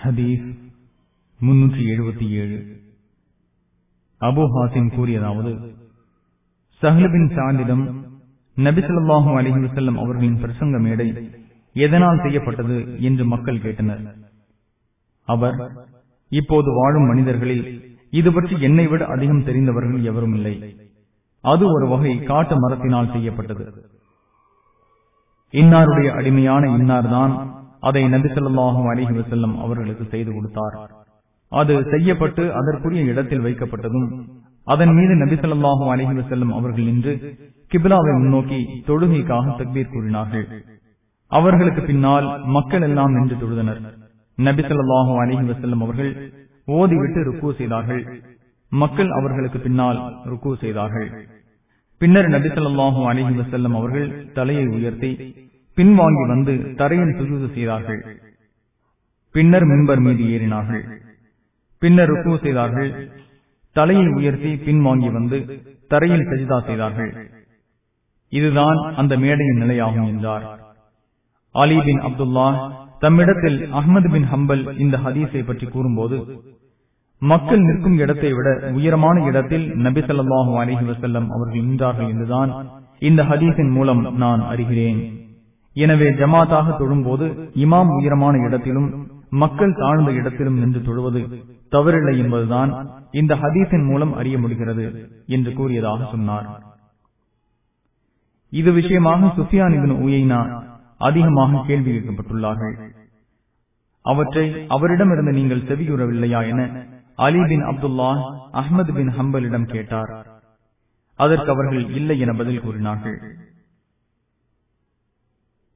ஹதீஸ் முன்னூற்றி எழுபத்தி ஏழு அபு ஹாசிம் கூறியதாவது சஹ்லபின் சாந்திடம் நபிசல்லாஹும் அலஹி வசல்லம் அவர்களின் பிரசங்க மேடை எதனால் செய்யப்பட்டது என்று மக்கள் கேட்டனர் அவர் இப்போது வாழும் மனிதர்களில் இது பற்றி என்னை விட அதிகம் தெரிந்தவர்கள் எவரும் இல்லை அது ஒரு வகை காட்டு மரத்தினால் செய்யப்பட்டது இன்னாருடைய அடிமையான இன்னார்தான் அதை நபிசல்லாஹும் அலிஹி வசல்லம் அவர்களுக்கு செய்து கொடுத்தார் அது செய்யப்பட்டு அதற்குரிய இடத்தில் வைக்கப்பட்டதும் அதன் மீது நபிசல்லாஹும் அலிஹி வசல்லம் அவர்கள் நின்று கிபிலாவை முன்னோக்கி தொழுகைக்காக தக்பீர் கூறினார்கள் அவர்களுக்கு பின்னால் மக்கள் எல்லாம் நின்று தொழுதனர் நபிசல்லாஹும் அலிஹி வசல்லம் அவர்கள் ஓதிவிட்டு ருக்கு செய்தார்கள் மக்கள் அவர்களுக்கு பின்னால் ருக்கு செய்தார்கள் பின்னர் நபிசல்லாஹும் அலிஹி வசல்லம் அவர்கள் தலையை உயர்த்தி பின்வாங்கி வந்து தரையில் சுஜூது செய்தார்கள் பின்னர் மின்பர் மீது ஏறினார்கள் பின்னர் ருக்கு செய்தார்கள் தலையை உயர்த்தி பின்வாங்கி வந்து தரையில் சஜிதா செய்தார்கள் இதுதான் அந்த மேடையின் நிலையாகும் என்றார் அலி பின் அப்துல்லா தம்மிடத்தில் அஹ்மது பின் ஹம்பல் இந்த ஹதீஸை பற்றி கூறும்போது மக்கள் நிற்கும் இடத்தை விட உயரமான இடத்தில் நபி சொல்லாஹு அலிஹி வசல்லம் அவர்கள் நின்றார்கள் என்றுதான் இந்த ஹதீஸின் மூலம் நான் அறிகிறேன் எனவே ஜமாத்தாக தொழும்போது இமாம் உயரமான இடத்திலும் மக்கள் தாழ்ந்த இடத்திலும் நின்று தொழுவது தவறில்லை என்பதுதான் இந்த ஹதீஸின் மூலம் அறிய முடிகிறது என்று கூறியதாக சொன்னார் இது விஷயமாக சுஃபியான் இபின் உயினா அதிகமாக கேள்வி கேட்கப்பட்டுள்ளார்கள் அவற்றை அவரிடமிருந்து நீங்கள் செவியுறவில்லையா என அலி பின் அப்துல்லா அஹ்மது பின் ஹம்பலிடம் கேட்டார் அதற்கு அவர்கள் இல்லை என பதில் கூறினார்கள்